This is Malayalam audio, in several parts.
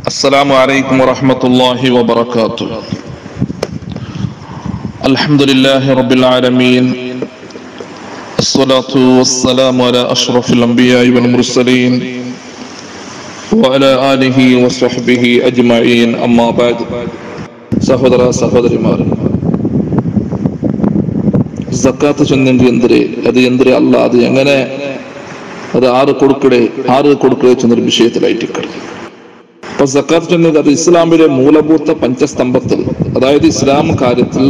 السلام عليكم ورحمة الله وبركاته الحمد لله رب العالمين الصلاة والسلام على أشرف الأنبياء والمرسلين وعلى آله وصحبه أجمعين أما بعد സഹോദര സഹോദരിമാർ സക്കാത്ത് ചൊന്നെങ്കിൽ എന്തിരെ അത് എന്തിരെ അല്ല അത് എങ്ങനെ അത് ആറ് കൊടുക്കടേ ആറ് കൊടുക്കടേ ചെന്നൊരു വിഷയത്തിലായിട്ട് അപ്പൊ സക്കാത്ത് ചൊന്നത് അത് ഇസ്ലാമിലെ മൂലഭൂത പഞ്ചസ്തംഭത്തിൽ അതായത് ഇസ്ലാം കാര്യത്തിൽ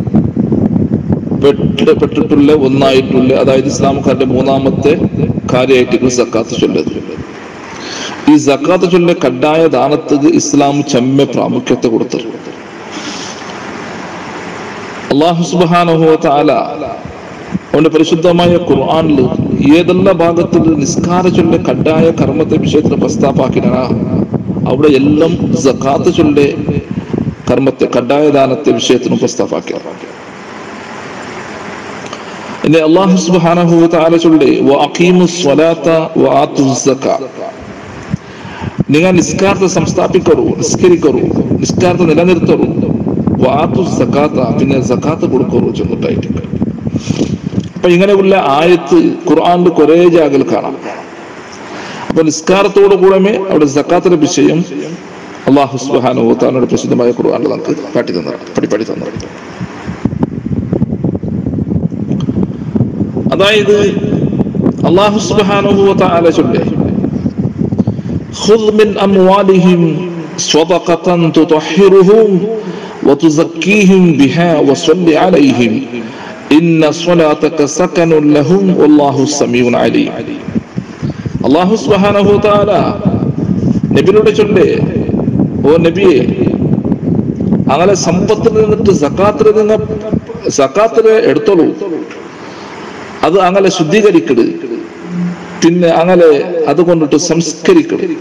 പെട്ട് പെട്ടിട്ടുള്ള ഒന്നായിട്ടുള്ള അതായത് ഇസ്ലാംകാരുടെ മൂന്നാമത്തെ കാര്യമായിട്ട് സക്കാത്ത് ചൊല്ലത് ഈ സക്കാത്ത് ചൊല്ല കഡായ ദാനത്തിന് ഇസ്ലാം ചെമ്മ പ്രാമുഖ്യത്തെ കൊടുത്തത് അള്ളാഹു സുബാനുഹോ താല അവന്റെ പരിശുദ്ധമായ ഖുർആാനിൽ ഏതെല്ലാം ഭാഗത്തിൽ നിസ്കാര ചൊല്ല കഡായ കർമ്മത്തെ വിഷയത്തിൽ പ്രസ്താപ്പാക്കിനാ അവിടെ എല്ലാം സക്കാത്ത് ചൊല്ലെ കർമ്മത്തെ കഡായ ദാനത്തെ വിഷയത്തിനും പ്രസ്താപ്പാക്കി ഇനി അള്ളാഹു സുബ്ഹാനഹു തആല ചൊല്ലെ വഅഖീമു സ്വലാത്ത വആതു സക്കാത്ത് നിങ്ങൾ നിസ്കാരത്തെ സംസ്ഥാപിക്കറു നിസ്കരിക്കറു നിസ്കാരത്തെ നിലനിർത്തറു വാത്തു സക്കാത്ത പിന്നെ സക്കാത്ത് കൊടുക്കറു ചെന്നിട്ടായിട്ട് അപ്പൊ ഇങ്ങനെയുള്ള ആയത്ത് ഖുർആാനിൽ കുറെ ജാഗൽ കാണാം അപ്പൊ നിസ്കാരത്തോടു കൂടെ അവിടെ സക്കാത്തിന്റെ വിഷയം അള്ളാഹു സുബാനോ താനോട് പ്രസിദ്ധമായ ഖുർആാനിൽ നമുക്ക് കാട്ടി തന്ന പഠിപ്പാടി തന്ന അതായത് അള്ളാഹു സുബാനോ താല ചൊല്ലേ خذ من أموالهم صدقة تطهرهم وتزكيهم بها وصل عليهم إن صلاتك سكن لهم والله السميع العليم അള്ളാഹു സുബ്ഹാനഹു തആല നബിയോട് ചൊല്ലേ ഓ നബിയെ അങ്ങനെ സമ്പത്തിൽ നിന്നിട്ട് സക്കാത്തിൽ നിങ്ങൾ സക്കാത്തില് എടുത്തോളൂ അത് അങ്ങനെ ശുദ്ധീകരിക്കട് പിന്നെ അങ്ങനെ അതുകൊണ്ടിട്ട് സംസ്കരിക്കണം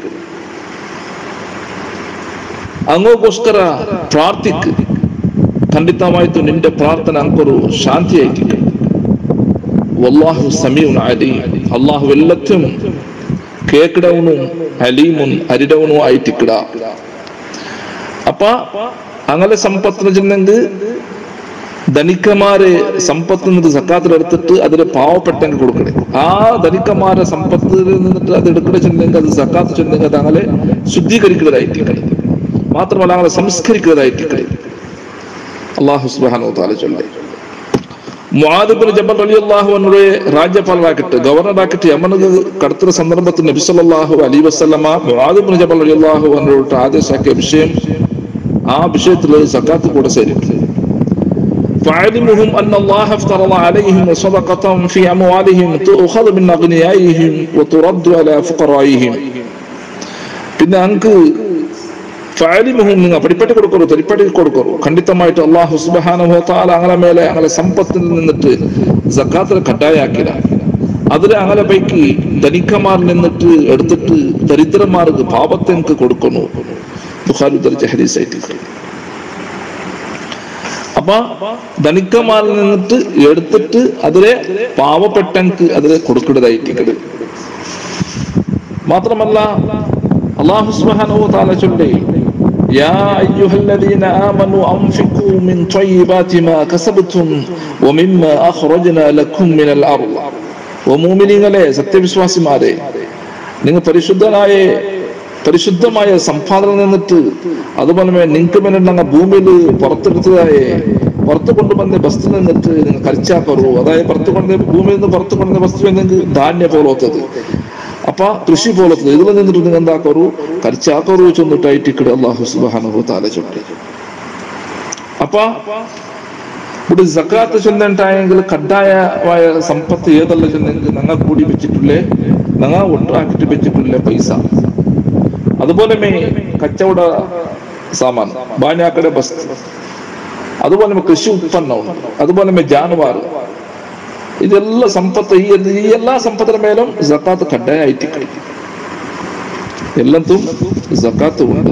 അങ്ങോസ്കര പ്രാർത്ഥിക്ക് ಖಂಡಿತವಾಯ್ತು ನಿന്റെ ಪ್ರಾರ್ಥನೆ ಅಂಕರು ಶಾಂತಿ ಆಯ್ತು വല്ലാഹു സമീഉൻ അലീം അല്ലാഹു എല്ലാത്തും കേക്കിടവനും അലീമുൻ അരിടവനും ആയിട്ടിക്കട അപ്പ അങ്ങനെ സമ്പത്തിന് ചെന്നെങ്കിൽ ധനിക്കന്മാരെ സമ്പത്ത് നിന്നിട്ട് സക്കാത്തിൽ എടുത്തിട്ട് അതിന് പാവപ്പെട്ടെങ്കിൽ കൊടുക്കണേ ആ ധനിക്കന്മാരെ സമ്പത്തിൽ നിന്നിട്ട് അത് എടുക്കണ ചെന്നെങ്കിൽ അത് സക്കാത്ത് ചെന്നെങ്കിൽ അത് അങ്ങനെ ശുദ്ധീകരിക്കുന്നതായിട്ടിക്കണേ മാത്രമല്ല അങ്ങനെ സംസ്കരിക്കുന്നതായിട്ടിക്കണേ അള്ളാഹു സുബാനോ താല ചൊല്ലേ മുആദിബിൻ ജബൽ റളിയല്ലാഹു അൻഹുവെ രാജ്യപാലനാക്കിട്ട് ഗവർണറാക്കിട്ട് യമനത് കടത്തുന്ന സന്ദർഭത്തിൽ നബി സല്ലല്ലാഹു അലൈഹി വസല്ലമ മുആദിബിൻ ജബൽ റളിയല്ലാഹു അൻഹുവിട്ട് ആദേശാക്കിയ വിഷയം ആ വിഷയത്തിൽ സക്കാത്ത് കൂടെ സേരിക്കും فعلمهم أن الله افترض عليهم صدقة في أموالهم تؤخذ من أغنيائهم وترد على فقرائهم പിന്നെ അങ്ക് ഫാലിമുഹും നിങ്ങൾ പടിപ്പട്ടി കൊടുക്കറു തരിപ്പട്ടി കൊടുക്കറു ഖണ്ഡിതമായിട്ട് അള്ളാഹു സുബാനുഹോ താല അങ്ങനെ മേലെ അങ്ങനെ സമ്പത്തിൽ നിന്നിട്ട് സക്കാത്തിൽ കട്ടായാക്കില്ല അതിൽ അങ്ങനെ പൈക്ക് ധനിക്കന്മാരിൽ നിന്നിട്ട് എടുത്തിട്ട് ദരിദ്രന്മാർക്ക് പാപത്തെ എനിക്ക് കൊടുക്കുന്നു ബുഖാരി ധരിച്ച ഹരീസായിട്ട് അപ്പൊ ധനിക്കന്മാരിൽ നിന്നിട്ട് എടുത്തിട്ട് അതിലെ പാവപ്പെട്ടെങ്ക് അതിലെ കൊടുക്കുന്നതായിട്ട് മാത്രമല്ല അള്ളാഹു സുബ്ഹാനഹു തആല ചൊല്ലി يا أيها الذين آمنوا أنفقوا من طيبات ما كسبتم ومما أخرجنا لكم من الأرض ومؤمنين സത്യവിശ്വാസിമാരെ നിങ്ങൾ പരിശുദ്ധനായ പരിശുദ്ധമായ സമ്പാദനം നിന്നിട്ട് അതുപോലെ നിങ്ങൾക്ക് വേണ്ടി ഞങ്ങൾ ഭൂമിയിൽ പുറത്തെടുത്തതായ പുറത്തു കൊണ്ടുവന്ന വസ്തു നിന്നിട്ട് നിങ്ങൾ കരിച്ചാക്കറു അതായത് പുറത്തു കൊണ്ട് ഭൂമിയിൽ നിന്ന് പുറത്തു കൊണ്ടുവന്ന വസ്തു എന്നെങ്കിൽ ധാന്യ പോലത്തത് അപ്പൊ കൃഷി പോലത്തെ ഇതിൽ നിന്നിട്ട് നിങ്ങൾ എന്താക്കറു കരിച്ചാക്കറു ചെന്നിട്ടായിട്ട് ഇക്കടെ അള്ളാഹു സുബാനഹു താല ചൊല്ലി അപ്പ ഇവിടെ സക്കാത്ത് ചൊല്ലിട്ടായെങ്കിൽ കഡായമായ സമ്പത്ത് ഏതല്ല ചെന്നെങ്കിൽ ഞങ്ങൾ കൂടി വെച്ചിട്ടുള്ളേ ഞങ്ങൾ ഒട്ടാക്കിട്ട് വെച്ചിട്ടുള്ള പൈസ അതുപോലെ മേ കച്ചവട സാമാൻ ബാന്യാക്കടെ ബസ് അതുപോലെ കൃഷി ഉത്പന്നം അതുപോലെ ജാനുവാർ ಇದೆಲ್ಲ ಸಂಪತ್ತು ಈ ಈ ಎಲ್ಲಾ ಸಂಪತ್ತಿನ ಮೇಲೂ ಜಕಾತ್ ಕಡ್ಡಾಯ ಐತಿ ಎಲ್ಲಂತೂ ಜಕಾತ್ ಉಂಟು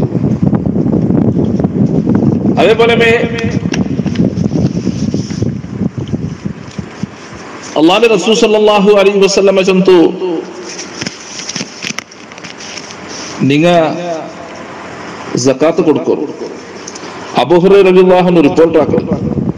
അതേപോലെ അള്ളാഹ് റസൂൽ സല്ലല്ലാഹു അലൈഹി വസല്ലമ ചന്തു നിങ്ങ സക്കാത്ത് കൊടുക്കും അബുഹുറൈ റളിയല്ലാഹു റിപ്പോർട്ട് ആക്കും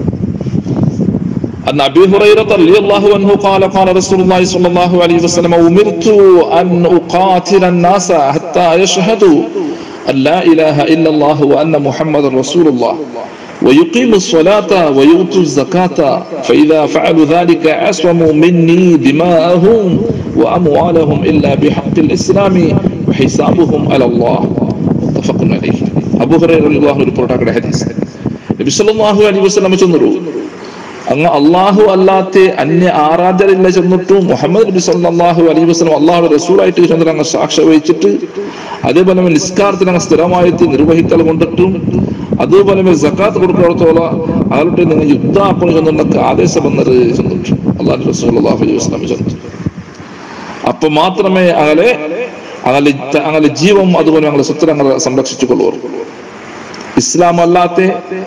أن أبي هريرة رضي الله عنه قال قال رسول الله صلى الله عليه وسلم أمرت أن أقاتل الناس حتى يشهدوا أن لا إله إلا الله وأن محمد رسول الله ويقيم الصلاة ويؤتوا الزكاة فإذا فعلوا ذلك عصموا مني دماءهم وأموالهم إلا بحق الإسلام وحسابهم على الله متفق عليه أبو هريرة رضي الله عنه റിപ്പോർട്ട് ആക്കുന്ന ഹദീസ് നബി സല്ലല്ലാഹു അലൈഹി വസല്ലം ചെന്നു അങ്ങ് അള്ളാഹു അല്ലാത്ത അന്യ ആരാധകരില്ല ചെന്നിട്ടു മുഹമ്മദ് നബി സല്ലല്ലാഹു അലൈഹി വസല്ലം അള്ളാഹു റസൂലായിട്ട് ചെന്നിട്ട് അങ്ങ് സാക്ഷ്യ വഹിച്ചിട്ട് അതേപോലെ തന്നെ നിസ്കാരത്തിന് അങ്ങ് സ്ഥിരമായിട്ട് നിർവഹിക്കൽ കൊണ്ടിട്ടും അതുപോലെ തന്നെ സക്കാത്ത് കൊടുക്കുന്നിടത്തോളം അയാളുടെ നിങ്ങൾ യുദ്ധാക്കണം ചെന്നുണ്ടൊക്കെ ആദേശം വന്നത് ചെന്നിട്ടു അള്ളാഹു റസൂൽ അള്ളാഹു അലൈഹി വസല്ലം ചെന്നിട്ടു അപ്പൊ മാത്രമേ അയാളെ അയാളെ അയാളെ ജീവം അതുപോലെ ഞങ്ങളെ സ്വത്ത് ഞങ്ങൾ സംരക്ഷിച്ചു കൊള്ളുവർ ഇസ്ലാം അല്ലാത്ത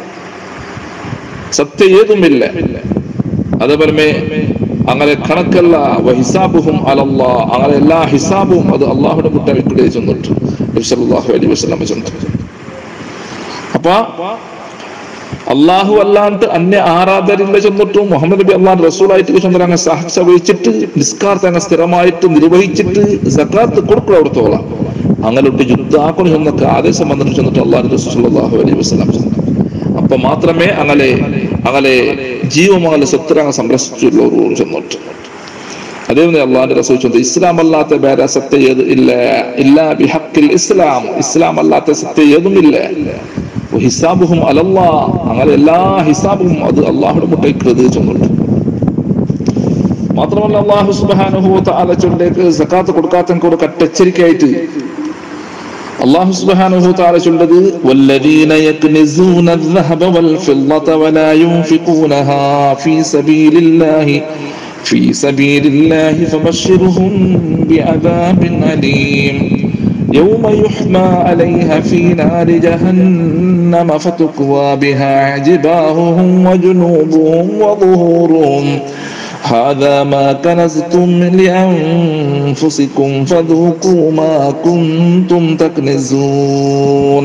സത്യ ഏതുമില്ല അതേപോലെ അങ്ങനെ കണക്കല്ല ഹിസാബുഹും അലല്ലാ അങ്ങനെ എല്ലാ ഹിസാബും അത് അള്ളാഹുടെ മുട്ട വെക്കുകയെ ചെന്നിട്ട് നബിസല്ലാഹു അലൈഹി വസ്ലാമ ചെന്നിട്ട് അപ്പൊ അള്ളാഹു അല്ലാണ്ട് അന്യ ആരാധകരില്ല ചെന്നിട്ടും മുഹമ്മദ് നബി അള്ളാഹ് റസൂലായിട്ട് ചെന്നിട്ട് അങ്ങ് സാഹസ വഹിച്ചിട്ട് നിസ്കാരത്തെ അങ്ങ് സ്ഥിരമായിട്ട് നിർവഹിച്ചിട്ട് സക്കാത്ത് കൊടുക്കുക അവിടത്തോളം അങ്ങനെ യുദ്ധാക്കണം ചെന്നൊക്കെ ആദേശം വന്നിട്ട് ചെന്നിട്ട് അള്ളാഹു റസൂലാഹു അലൈഹി വസ്ലാം ചെന്നിട്ട് അപ്പൊ മാത്രമേ അങ്ങനെ അങ്ങനെ ജീവമങ്ങനെ സ്വത്തരങ്ങ് സംരക്ഷിച്ചുള്ളവർ ചെന്നിട്ട് അതേപോലെ അള്ളാഹിന്റെ റസൂൽ ചൊന്നത് ഇസ്ലാം അല്ലാത്ത വേറെ സത്യ ഏത് ഇല്ല ഇല്ല ബിഹക്കിൽ ഇസ്ലാം ഇസ്ലാം അല്ലാത്ത സത്യ ഏതുമില്ല ഹിസാബുഹും അലല്ലാ അങ്ങനെ എല്ലാ ഹിസാബും അത് അള്ളാഹുടെ മുട്ടയ്ക്കത് ചെന്നിട്ട് മാത്രമല്ല അള്ളാഹു സുബാനുഹു താല ചൊല്ലേക്ക് സക്കാത്ത് കൊടുക്കാത്ത ഒരു കട്ടെച്ചരിക്കയായിട്ട് അള്ളാഹു സുബ്ഹാനഹു തആല ചൊല്ലത് വല്ലദീന യക്നിസൂന الذهب والفضة ولا ينفقونها في سبيل الله في سبيل الله فبشرهم بعذاب أليم يوم يحمى عليها في نار جهنم فتكوى بها جباههم وجنوبهم وظهورهم هذا ما كنزتم لأنفسكم فذوقوا ما كنتم تكنزون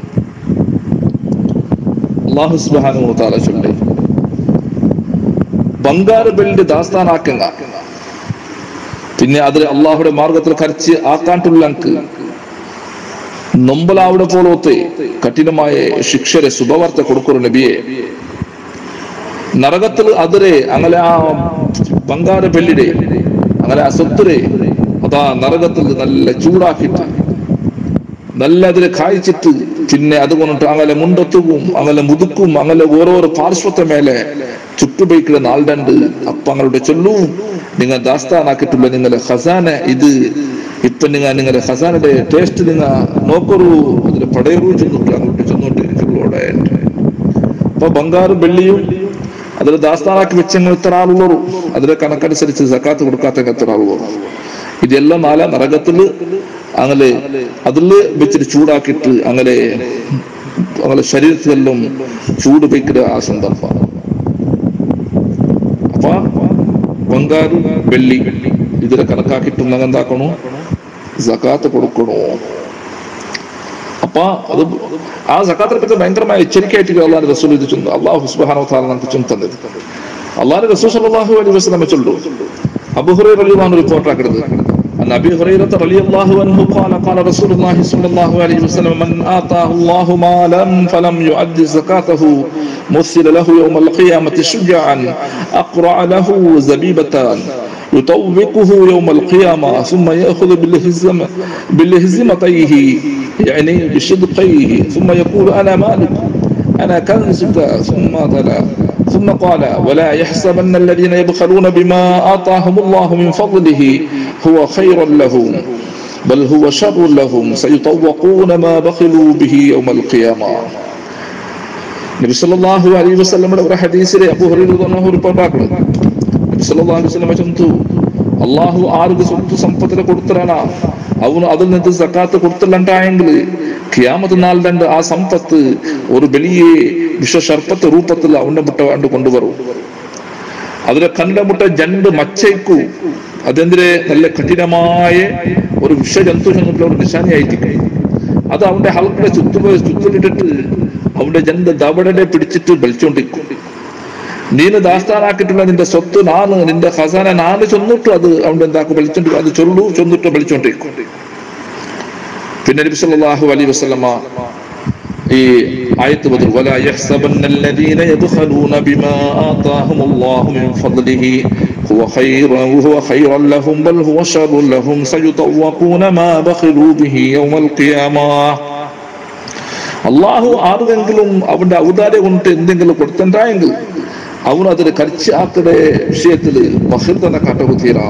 അള്ളാഹു സുബ്ഹാനഹു തആല ചൊല്ലി ബംഗാറ് ബെൽറ്റ് ദാസ്ഥാനാക്കുക പിന്നെ അതിൽ അള്ളാഹുടെ മാർഗത്തിൽ കരച്ച് ആക്കാണ്ടുള്ളക്ക് നൊമ്പലാവിടെ പോലത്തെ കഠിനമായ ശിക്ഷരെ ശുഭവാർത്ത കൊടുക്കൊരു നബിയെ നരകത്തിൽ അതിരെ അങ്ങനെ ആ ബംഗാര പെല്ലിടെ അങ്ങനെ ആ സ്വത്തിരെ അതാ നരകത്തിൽ നല്ല ചൂടാക്കിയിട്ട് നല്ല അതില് കായ്ച്ചിട്ട് പിന്നെ അതുകൊണ്ടിട്ട് അങ്ങനെ മുണ്ടത്തുവും അങ്ങനെ മുതുക്കും അങ്ങനെ ഓരോരോ പാർശ്വത്തെ മേലെ ചുട്ടുപയോഗിക്കുന്ന നാളുണ്ട് അപ്പൊ അങ്ങളുടെ ചൊല്ലും നിങ്ങൾ ദാസ്ഥാനാക്കിയിട്ടുള്ള നിങ്ങളുടെ ഖസാന ഇത് ഇപ്പൊ നിങ്ങൾ നിങ്ങളുടെ ഖസാനയുടെ ടേസ്റ്റ് നിങ്ങൾ നോക്കൊരു അതിൽ പടയറു ചെന്നിട്ട് അങ്ങോട്ട് ചെന്നോട്ട് ചൊല്ലോടെ അപ്പൊ ബംഗാറും വെള്ളിയും അതിൽ ദാസ്ഥാനാക്കി വെച്ചെങ്കിൽ എത്ര ആളുള്ളൂ അതിലെ കണക്കനുസരിച്ച് സക്കാത്ത് കൊടുക്കാത്ത എത്ര ആളുള്ളൂ ഇതെല്ലാം നാല നരകത്തില് അങ്ങനെ അതില് വെച്ചിട്ട് ചൂടാക്കിയിട്ട് അങ്ങനെ അങ്ങനെ ശരീരത്തിലെല്ലാം ചൂട് വയ്ക്കുന്ന ആ സന്ദർഭം അപ്പൊ ബംഗാറ് വെള്ളി ഇതിലെ കണക്കാക്കിയിട്ട് അങ്ങ് എന്താക്കണോ സക്കാത്ത് കൊടുക്കണോ അപ്പൊ അത് ആ സക്കാത്തിനെ പറ്റി ഭയങ്കരമായ എച്ചരിക്കയായിട്ട് അള്ളാഹ് റസൂൽ ഇത് ചൊന്നു അള്ളാഹു സുബ്ഹാനഹു വ തആല നമുക്ക് ചൊന്നു തന്നത് അള്ളാഹ് റസൂൽ സല്ലല്ലാഹു അലൈഹി വസല്ലം ചൊല്ലു അബൂ ഹുറൈറ റളിയല്ലാഹു അൻഹു റിപ്പോർട്ട് ആക്കരുത് أن أبي هريرة رضي الله عنه قال قال رسول الله صلى الله عليه وسلم من آتاه الله مالا فلم يؤد زكاته مثل له يوم القيامة شجعا أقرع له زبيبتان يطوقه يوم القيامة ثم يأخذ بالهزم بالهزمتيه يعني بشدقيه ثم يقول أنا مالك أنا كنزك ثم تلا ثم قال ولا يحسبن الذين يبخلون بما آتاهم الله من فضله هو خير لهم بل هو شر لهم سيطوقون ما بخلوا به يوم القيامة നബി സല്ലല്ലാഹു അലൈഹി വസല്ലമയുടെ ഒരു ഹദീസിലെ അബൂ ഹുറൈറ റളിയല്ലാഹു റിപ്പോർട്ട് ആക്കുന്നു നബി സല്ലല്ലാഹു അലൈഹി വസല്ലമ ചൊന്തു അള്ളാഹു ആർക്ക് സ്വത്ത് സമ്പത്തിനെ കൊടുത്തറാണ് അവന് അതിൽ നിന്ന് സക്കാത്ത് കൊടുത്തില്ലണ്ടായെങ്കിൽ ഖിയാമത്ത് നാളിന്റെ ആ സമ്പത്ത് ഒരു വലിയ വിശ്വസർപ്പത്തെ രൂപത്തിൽ അവന്റെ മുട്ട കണ്ട് കൊണ്ടുവരും അതിലെ കണ്ട മുട്ട ജണ്ട് മച്ചയ്ക്കു അതെന്തിരെ നല്ല കഠിനമായ ഒരു വിഷജന്തു ചെന്നിട്ടുള്ള ഒരു നിശാനിയായിരിക്കും അത് അവന്റെ ഹൽക്കിനെ ചുറ്റുപോയി ചുറ്റിലിട്ടിട്ട് അവന്റെ ജന്റെ ദവടനെ പിടിച്ചിട്ട് വലിച്ചോണ്ടിരിക്കും നീന് ദാസ്ഥാനാക്കിയിട്ടുള്ള നിന്റെ സ്വത്ത് നാണ് നിന്റെ ഖസാന നാണ് ചൊന്നിട്ട് അത് അവന്റെ എന്താക്കും വലിച്ചോണ്ട് അത് ചൊല്ലു ചൊന്നിട്ട് വലിച്ചോണ്ടിരിക്കും പിന്നെ നബി സല്ലല്ലാഹു അലൈഹി വസല്ലമ ഈ ആയത്ത് മുതൽ വല യഹ്സബന്ന الذين يبخلون بما آتاهم الله من فضله هو خير هو خير لهم بل هو شر لهم سيطوقون ما بخلوا به يوم القيامة അള്ളാഹു ആർക്കെങ്കിലും അവന്റെ ഔദാര്യം കൊണ്ട് എന്തെങ്കിലും കൊടുത്തിട്ടുണ്ടെങ്കിൽ അവൻ അതിന് കടിച്ച് ആക്കടെ വിഷയത്തില് ബഹിർ തന്നെ കാട്ടുകുത്തീരാ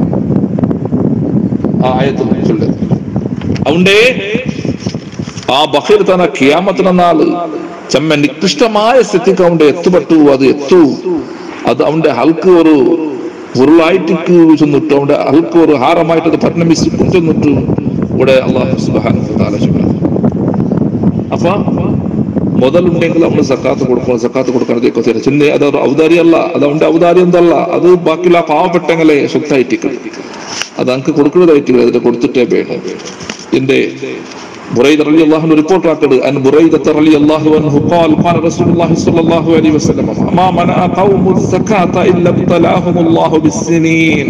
ആ ആയത്തിൽ ചൊല്ലത് അവന്റെ ആ ബഹിർ തന കിയാമത്തിന് നാള് ചെമ്മ നികൃഷ്ടമായ സ്ഥിതിക്ക് അവന്റെ എത്തുപെട്ടു അത് എത്തു അത് അവന്റെ ഹൽക്ക് ഒരു ഉരുളായിട്ട് ചെന്നിട്ടു അവന്റെ ഹൽക്ക് ഒരു ഹാരമായിട്ട് അത് പരിണമിച്ചു ചെന്നിട്ടു ഇവിടെ അള്ളാഹു സുബ്ഹാനഹു തആല ചൊല്ലുന്നു അപ്പൊ മുതലുണ്ടെങ്കിൽ നമ്മൾ സക്കാത്ത് കൊടുക്കണം സക്കാത്ത് കൊടുക്കണം തരും ചിന്ന അത് ഔദാര്യമല്ല അത് അവന്റെ ഔദാര്യം എന്തല്ല അത് ബാക്കിയുള്ള പാവപ്പെട്ടങ്ങളെ സ്വത്തായിട്ടിക്കണം അത് അനക്ക് കൊടുക്കുന്നതായിട്ട് അതിന് കൊടുത്തിട്ടേ വേണം എന്റെ بريد رضي الله عنه ريبورت راكد أن بريدة رضي الله عنه قال قال رسول الله صلى الله عليه وسلم ما منع قوم الزكاة إلا ابتلاهم الله بالسنين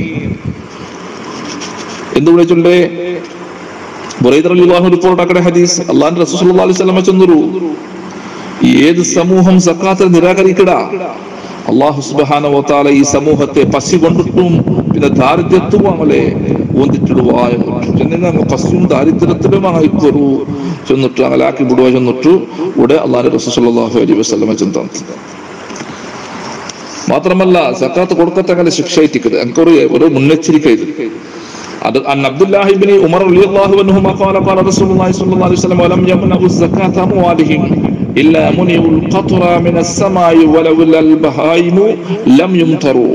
എന്ത് വിളിച്ചുണ്ടേ ബുറൈദ് റളിയല്ലാഹു റിപ്പോർട്ട് ആക്കടെ ഹദീസ് അള്ളാഹുവിന്റെ റസൂൽ സല്ലല്ലാഹു അലൈഹി വസല്ലം ചെന്നൊരു ഏത് സമൂഹം സക്കാത്ത് നിരാകരിക്കടാ അള്ളാഹു സുബ്ഹാനഹു വ തആല ഈ സമൂഹത്തെ പശി കൊണ്ടിട്ടും പിന്നെ ദാരിദ്ര്യത്തും അമലെ ഒന്നിട്ടിടുവായ ചെന്നിങ്ങ പശുവും ദാരിദ്ര്യത്തിലും ആയിക്കൊരു ചെന്നിട്ട് അങ്ങലാക്കി വിടുക ചെന്നിട്ടു ഇവിടെ അള്ളാഹുന്റെ റസൂൽ സല്ലല്ലാഹു അലൈഹി വസല്ലം ചെന്താൻ മാത്രമല്ല സക്കാത്ത് കൊടുക്കത്തങ്ങനെ ശിക്ഷ ഇട്ടിക്കത് എനിക്കൊരു ഒരു മുന്നെച്ചരിക്ക ഇത് അത് عن عبد الله بن عمر رضي الله عنهما قال قال رسول الله صلى الله عليه وسلم ولم يمنعوا الزكاة أموالهم إلا منعوا القطر من السماء ولولا البهائم لم يمطروا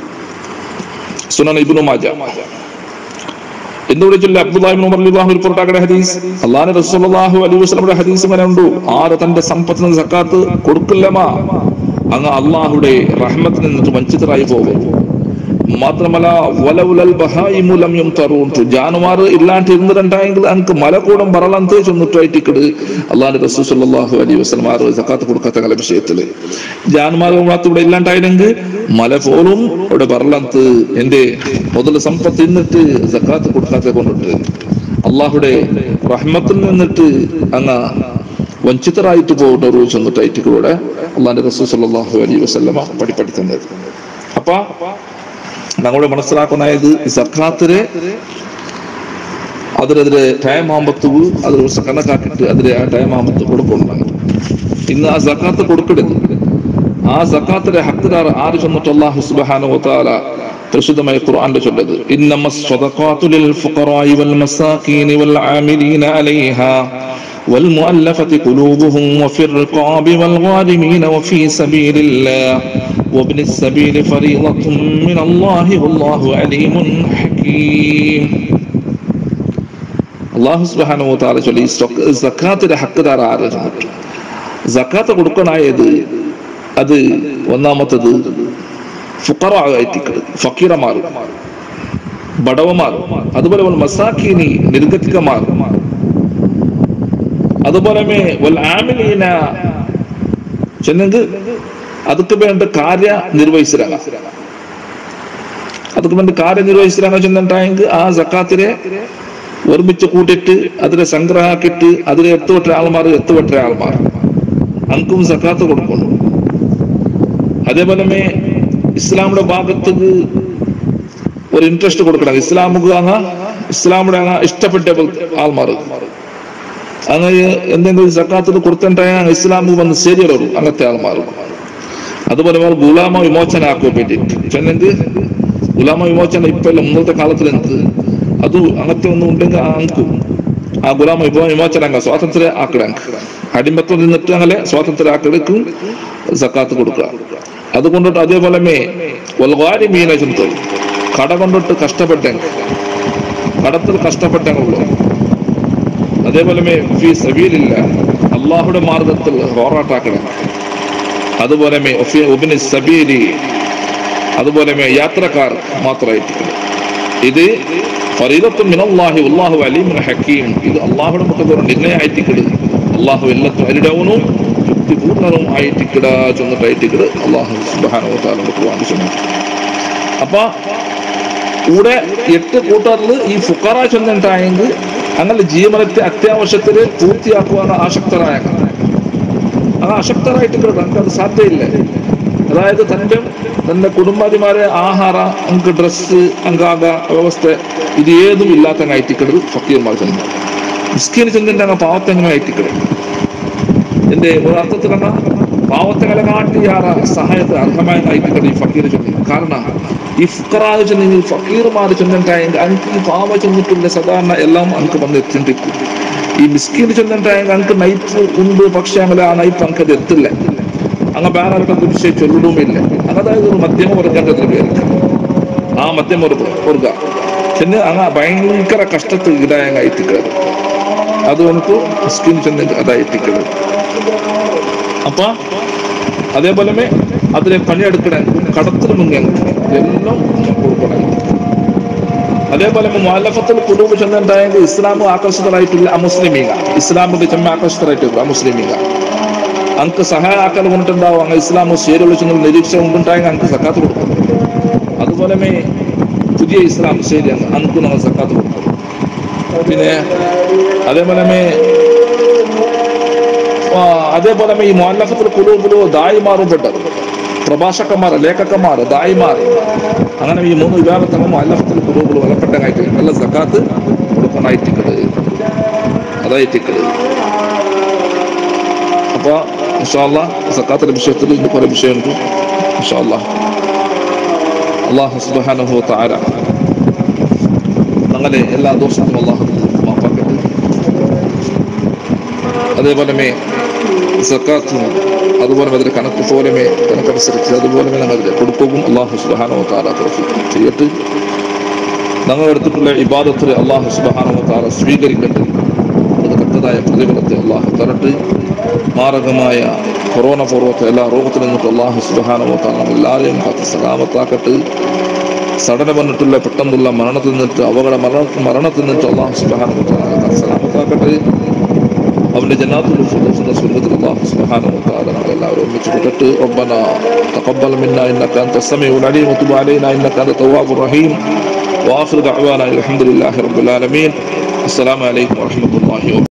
സുനൻ ഇബ്നു മാജ എന്ന് വിളിച്ചില്ല അബ്ദുല്ലാഹിബ്നു ഉമർ റളിയല്ലാഹു അൻഹു റിപ്പോർട്ടാക്കുന്ന ഹദീസ് അല്ലാഹു റസൂലുള്ളാഹി അലൈഹി വസല്ലമയുടെ ഹദീസ് ഇങ്ങനെ ഉണ്ട് ആര് തന്റെ സമ്പത്തിന് സക്കാത്ത് കൊടുക്കില്ലമാ അങ്ങ് അള്ളാഹുടെ റഹ്മത്തിൽ നിന്നിട്ട് വഞ്ചിതരായി പോകും മാത്രമല്ല വലവുലൽ ബഹായിമു ലം യുംതറൂൻ ജാനുമാർ ഇല്ലാണ്ട് ഇരുന്നിട്ടുണ്ടെങ്കിൽ അനക്ക് മല കൂടം പറളന്ത് ചെന്നിട്ടായിട്ടിക്കട് അള്ളാഹുന്റെ റസൂൽ സല്ലല്ലാഹു അലൈഹി വസല്ലം ആറ് സക്കാത്ത് കൊടുക്കാത്ത കല വിഷയത്തില് ജാനുമാർ ഇവിടെ ഇല്ലാണ്ടായിരുന്നെങ്കിൽ മല പോലും ഇവിടെ പറളന്ത് എന്റെ മുതൽ സമ്പത്ത് ഇന്നിട്ട് സക്കാത്ത് കൊടുക്കാത്ത കൊണ്ടിട്ട് അള്ളാഹുടെ റഹ്മത്തിൽ നിന്നിട്ട് അങ്ങ് വഞ്ചിതരായിട്ട് പോകുന്ന ഒരു ചെന്നിട്ടായിട്ട് കൂടെ അള്ളാന്റെ റസൂൽ സല്ലല്ലാഹു അലൈഹി വസല്ലമ പഠിപ്പടി തന്നത് അപ്പൊ നമ്മൾ മനസ്സിലാക്കുന്നത് സക്കാത്തിനെ അതിനെതിരെ ടൈം ആകുമ്പത്ത് അതിൽ കണക്കാക്കിയിട്ട് അതിലെ ആ ടൈം ആകുമ്പത്ത് കൊടുക്കണം ഇന്ന് ആ സക്കാത്ത് കൊടുക്കരുത് ആ സക്കാത്തിലെ ഹക്കുദാർ ആര് ചെന്നിട്ട് അള്ളാഹു സുബ്ഹാനഹു വതആല പരിശുദ്ധമായ ഖുർആനിൽ ചൊല്ലത് ഇന്നമ സ്വദഖാത്തു ലിൽ ഫുഖറാഇ വൽ മസാകീൻ വൽ ആമിലീന അലൈഹാ والمؤلفة قلوبهم وفي الرقاب والغارمين وفي سبيل الله وابن السبيل فريضة من الله والله عليم حكيم അള്ളാഹു സുബ്ഹാനഹു വതആല ചൊല്ലി സക്കാത്തിന്റെ ഹക്കുദാർ ആര് സക്കാത്ത് കൊടുക്കണായത് അത് ഒന്നാമത്തത് ഫുക്കറായിട്ടിക്കത് ഫക്കീറമാർ ബടവമാർ അതുപോലെ മസാഖീനി നിർഗതികമാർ അതുപോലെ ആമിലീന ചെന്നെങ്കിൽ ಅದಕ್ಕೆ ಬೇണ്ട ಕಾರ್ಯ ನಿರ್ವಹಿಸಿರಾಗ ಅದಕ್ಕೆ ಬೇണ്ട ಕಾರ್ಯ ನಿರ್ವಹಿಸಿರಾಗ ചെന്നിട്ടായെങ്കിൽ ആ സക്കാത്തിനെ ഒരുമിച്ച് കൂട്ടിയിട്ട് അതിനെ സംഗ്രഹാക്കിയിട്ട് അതിനെ എത്തുവട്ട ആൾമാർ എത്തുവട്ട ആൾമാർ അനക്കും സക്കാത്ത് കൊടുക്കണം അതേപോലെ ഇസ്ലാമിന്റെ ഭാഗത്ത് ഒരു ഇൻട്രസ്റ്റ് കൊടുക്കണം ഇസ്ലാമുക്ക് അങ്ങ് ഇസ്ലാമിയുടെ അങ്ങ് ഇഷ്ടപ്പെട്ട ആൾമാർ അങ്ങനെ എന്തെങ്കിലും സക്കാത്തിന് കൊടുത്തിട്ടായ ഇസ്ലാമിൽ വന്ന് ശരിയുള്ളൂ അങ്ങനത്തെ ആൾമാർ അതുപോലെ ഗുലാമ വിമോചന ആക്കുവാൻ വേണ്ടിയിട്ട് ചെന്നെങ്കിൽ ഗുലാമ വിമോചന ഇപ്പൊ മുന്നത്തെ കാലത്തിൽ എന്ത് അത് അങ്ങനത്തെ ഒന്നും ഉണ്ടെങ്കിൽ അങ്കും ആ ഗുലാമ വിഭവ വിമോചന അങ്ങ് സ്വാതന്ത്ര്യം ആക്കിടങ്ക് അടിമത്തം നിന്നിട്ട് അങ്ങനെ സ്വാതന്ത്ര്യം ആക്കിടക്കും സക്കാത്ത് കൊടുക്കുക അതുകൊണ്ടിട്ട് അതേപോലെ മേ ഒൽവാരി മീന ചിന്ത കട കൊണ്ടിട്ട് കഷ്ടപ്പെട്ടെങ്കിൽ കടത്തിൽ കഷ്ടപ്പെട്ടെങ്കിലും അതേപോലെ മേ ഫീ സബീലില്ല അള്ളാഹുടെ മാർഗത്തിൽ ഹോറാട്ടാക്കണം അതുപോലെ മേ ഉബിന് സബീലി അതുപോലെ മേ യാത്രക്കാർ മാത്രമായിട്ട് ഇത് ഫരീദത്തും മിനല്ലാഹി വല്ലാഹു അലീമുൻ ഹക്കീം ഇത് അള്ളാഹുടെ മുഖത്തോട് നിർണയായിട്ടിക്കട് അള്ളാഹു എല്ലത്തും അരിടവനും യുക്തിപൂർണനും ആയിട്ടിക്കട ചെന്നിട്ടായിട്ടിക്കട് അള്ളാഹു സുബ്ഹാനഹു വതആല ഖുർആൻ ചൊന്നു അപ്പൊ ഇവിടെ എട്ട് കൂട്ടറിൽ ഈ ഫുക്കറ ചെന്നിട്ടായെങ്കിൽ അങ്ങനെ ജീവനത്തെ അത്യാവശ്യത്തിൽ പൂർത്തിയാക്കുവാൻ ആസക്തരായ അത് അശക്തരായിട്ട് കിടക്കും നമുക്ക് അത് സാധ്യമില്ല അതായത് തൻ്റെ തൻ്റെ കുടുംബാതിമാരെ ആഹാര അങ്ക് ഡ്രസ്സ് അങ്കാക വ്യവസ്ഥ ഇത് ഏതും ഇല്ലാത്ത ആയിട്ടിക്കടത് ഫക്കീർമാർ ചെന്നു മിസ്കിന് ചെന്നിട്ട് അങ്ങ് പാവത്തെങ്ങനെ ആയിട്ടിക്കടത് എന്റെ ഒരർത്ഥത്തിലങ്ങ പാവത്തങ്ങളെ കാട്ടി ആറ സഹായത്തെ അർഹമായ ആയിട്ടിക്കട ഈ ഫക്കീർ ചെന്നു കാരണം ഈ ഫുക്കറാവ് ചെന്നെങ്കിൽ ഫക്കീർമാർ ചെന്നിട്ടായെങ്കിൽ അനക്ക് ഈ പാവ ചെന്നിട്ടുള്ള സാധാരണ എല്ലാം അനക്ക് വന്ന് എത്തിണ്ടിരിക്കും ഈ മിസ്കിന് ചെന്നിട്ടായെങ്കിൽ അനക്ക് നൈപ്പ് ഉണ്ട് പക്ഷേ അങ്ങനെ ആ നൈപ്പ് അനക്ക് അത് എത്തില്ല അങ്ങ് വേറെ ആർക്കും വിഷയം ചൊല്ലിടുമില്ല അതായത് ഒരു മധ്യമ വർഗത്തിന്റെ പേര് ആ മധ്യമ വർഗ വർഗ ചെന്ന് അങ്ങ് ഭയങ്കര കഷ്ടത്തിൽ ഇടായങ്ങ് എത്തിക്കുന്നത് അത് നമുക്ക് മിസ്കിന് ചെന്ന് അതാ എത്തിക്കുന്നത് അപ്പൊ അതേപോലെ അതിലെ പണിയെടുക്കണേ കടത്തിൽ മുങ്ങ എല്ലാം കൊടുക്കണം അതേപോലെ മുഅല്ലഫത്തുൽ ഖുലൂബ് ചെന്നുണ്ടായെങ്കിൽ ഇസ്ലാം ആകർഷിതരായിട്ടില്ല അമുസ്ലിമീക ഇസ്ലാമിന്റെ ചെമ്മ ആകർഷിതരായിട്ടില്ല അമുസ്ലിമീക അങ്ക് സഹായ ആക്കൽ കൊണ്ടുണ്ടാവും അങ്ങ് ഇസ്ലാം ശരി വിളിച്ചെന്നുള്ള നിരീക്ഷ കൊണ്ടുണ്ടായെങ്കിൽ അങ്ക് സക്കാത്ത് കൊടുക്കും അതുപോലെ പുതിയ ഇസ്ലാം ശരി അങ്ക് നമ്മൾ സക്കാത്ത് കൊടുക്കും പിന്നെ അതേപോലെ അതേപോലെ ഈ മുഅല്ലഫത്തുൽ ഖുലൂബിലോ ദായിമാറും പെട്ടത് പ്രഭാഷകന്മാർ ലേഖകന്മാർ ദായിമാർ അങ്ങനെ ഈ മൂന്ന് വിഭാഗത്തങ്ങ് മുഅല്ലഫത്തുൽ ഖുലൂബിൽ വിലപ്പെട്ടതായിട്ട് നല്ല സക്കാത്ത് കൊടുക്കണായിട്ടിക്കത് അതായിട്ടിക്കത് അപ്പൊ ഇൻഷാല്ല സക്കാത്തിന്റെ വിഷയത്തിൽ ഇന്ന് കുറെ വിഷയമുണ്ട് ഇൻഷാല്ല അള്ളാഹു സുബ്ഹാനഹു തആല ഞങ്ങളെ എല്ലാ ദോഷങ്ങളും അള്ളാഹു മാപ്പാക്കട്ടെ അതേപോലെ സക്കാത്തും അതുപോലെ അതിന്റെ കണക്ക് പോലെമേ കണക്കനുസരിച്ച് അതുപോലെ ഞങ്ങൾ അതിന്റെ കൊടുക്കും അള്ളാഹു സുബാനോ താല ചെയ്യട്ട് ഞങ്ങൾ എടുത്തിട്ടുള്ള ഇബാദത്തിൽ അള്ളാഹു സുബാനോ താല സ്വീകരിക്കട്ടെ അത് കത്തതായ പ്രതിഫലത്തെ അള്ളാഹു തരട്ട് മാരകമായ കൊറോണ പൂർവ്വത്തെ എല്ലാ രോഗത്തിൽ നിന്നിട്ട് അള്ളാഹു സുബാനോ താല എല്ലാവരെയും കാത്ത് സലാമത്താക്കട്ട് സടന വന്നിട്ടുള്ള പെട്ടെന്നുള്ള മരണത്തിൽ നിന്നിട്ട് അപകട മരണ മരണത്തിൽ നിന്നിട്ട് അള്ളാഹു സുബാനോ താല കാത്ത് സലാമത്താക്കട്ടെ അവന്റെ ജന്നാത്തുൽ ഫിർദൗസ് എന്ന സ്വർഗ്ഗത്തിൽ അല്ലാഹു സുബ്ഹാനഹു വ തആല നമ്മളെ എല്ലാവരും ഒരുമിച്ച് കൂട്ടട്ട് റബ്ബന തഖബ്ബൽ മിന്നാ ഇന്നക അൻത സമീഉൽ അലീം വതുബ് അലൈനാ ഇന്നക അൻത തവ്വാബുർ റഹീം وآخر دعوانا الحمد لله رب العالمين السلام عليكم ورحمة الله وبركاته